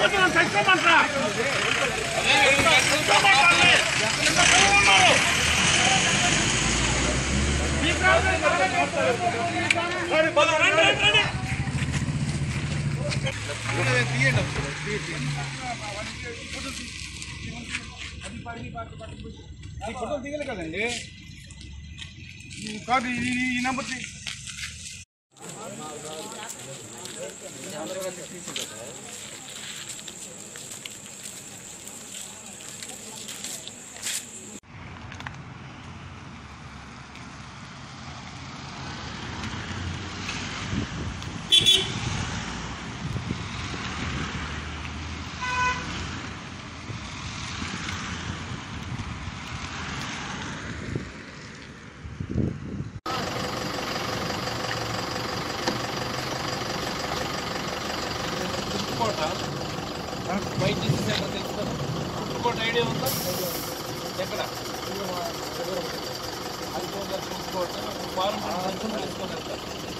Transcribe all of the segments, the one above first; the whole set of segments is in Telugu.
లేకపోతే నన్ను చచ్చిపోమంటారా చచ్చిపోమంటారులే. ఎంతమంది ఉన్నారు? ఈ ప్రాంతం సరే, పద, రండి, రండి, రండి. ఈ ఫోటోలు దిగలే కదండి ఈ కార్డు ఈ- ఈ- ఈ నెంబర్ తీ- వైద్య శాఖ తెలుసుకో ఇంకోటి ఐడియా ఉందా ఎక్కడ అది కూడా చూసుకోవటం ఫారం తీసుకొని వెళ్తారు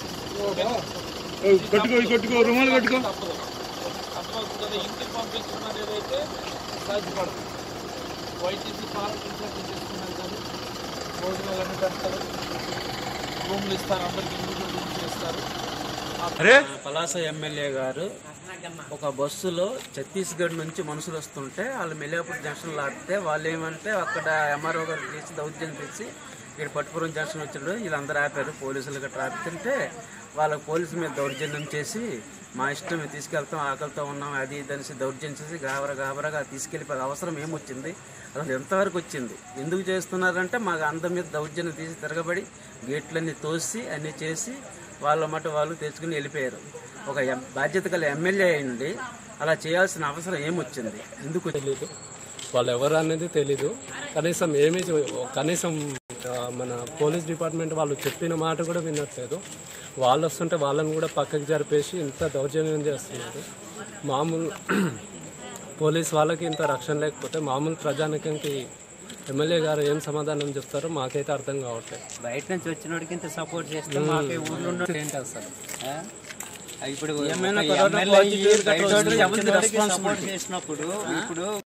కట్టుకో ఈ కట్టుకో రుమాలు కట్టుకో తప్పదు తప్పదు కదా ఇంటికి పంపించుకున్నది ఏదైతే సాధ్యపడదు వైద్యులు ఫారం తీసుకున్నాం కానీ భోజనాలు అన్ని పెడతారు రూమ్లు ఇస్తారు అందరికి ఇండివిజువల్ రూమ్స్ ఇస్తారు పలాస ఎమ్మెల్యే గారు ఒక బస్సులో ఛత్తీస్గఢ్ నుంచి మనుషులు వస్తుంటే వాళ్ళు మెల్లాపూర్ జంక్షన్ ఆపితే వాళ్ళు ఏమంటే అక్కడ ఎంఆర్ఓ గారు తీసి దౌర్జన్యం తెచ్చి ఇక్కడ పట్టుపురం జంక్షన్ వచ్చినప్పుడు వీళ్ళందరూ ఆపారు పోలీసులు గట్రా ఆపుతుంటే వాళ్ళ పోలీసుల మీద దౌర్జన్యం చేసి మా ఇష్టం మేము తీసుకెళ్తాం ఆకలితో ఉన్నాం అది ఇది అనేసి దౌర్జన్యం చేసి గాబరా గాబరాగా తీసుకెళ్ళిపోయే అవసరం ఏమొచ్చింది అసలు ఎంతవరకు వచ్చింది ఎందుకు చేస్తున్నారంటే మాకు అందరి మీద దౌర్జన్యం తీసి తిరగబడి గేట్లన్నీ తోసి అన్నీ చేసి వాళ్ళ మటు వాళ్ళు తెచ్చుకుని వెళ్ళిపోయారు ఒక ఎం- బాధ్యత గల ఎమ్మెల్యే అయింది అలా చేయాల్సిన అవసరం ఏమొచ్చింది ఎందుకు తెలీదు వాళ్ళు ఎవరు అనేది తెలీదు కనీసం ఏమీ చే- కనీసం ఆ, మన పోలీస్ డిపార్ట్మెంట్ వాళ్ళు చెప్పిన మాట కూడా వినట్లేదు వాళ్ళు వస్తుంటే వాళ్ళని కూడా పక్కకి జరిపేసి ఇంత దౌర్జన్యం చేస్తున్నారు మామూలు పోలీస్ వాళ్ళకి ఇంత రక్షణ లేకపోతే మామూలు ప్రజానికంకి ఎమ్మెల్యే గారు ఏం సమాధానం చెప్తారో మాకైతే అర్థం కావట్లేదు బయట నుంచి వచ్చినోడికి ఇంత సపోర్ట్ చేస్తే మాకు ఈ ఊర్లో ఉన్న ఏంటి అసలు ఆ? ఇప్పుడు ఏమైనా ఒక కరోనా ఎమ్మెల్యే పాజిటివ్ బయట కరోనా నుంచి ఎవరిది వచ్చినోడికి responsibility? సపోర్ట్ చేసినప్పుడు ఇప్పుడు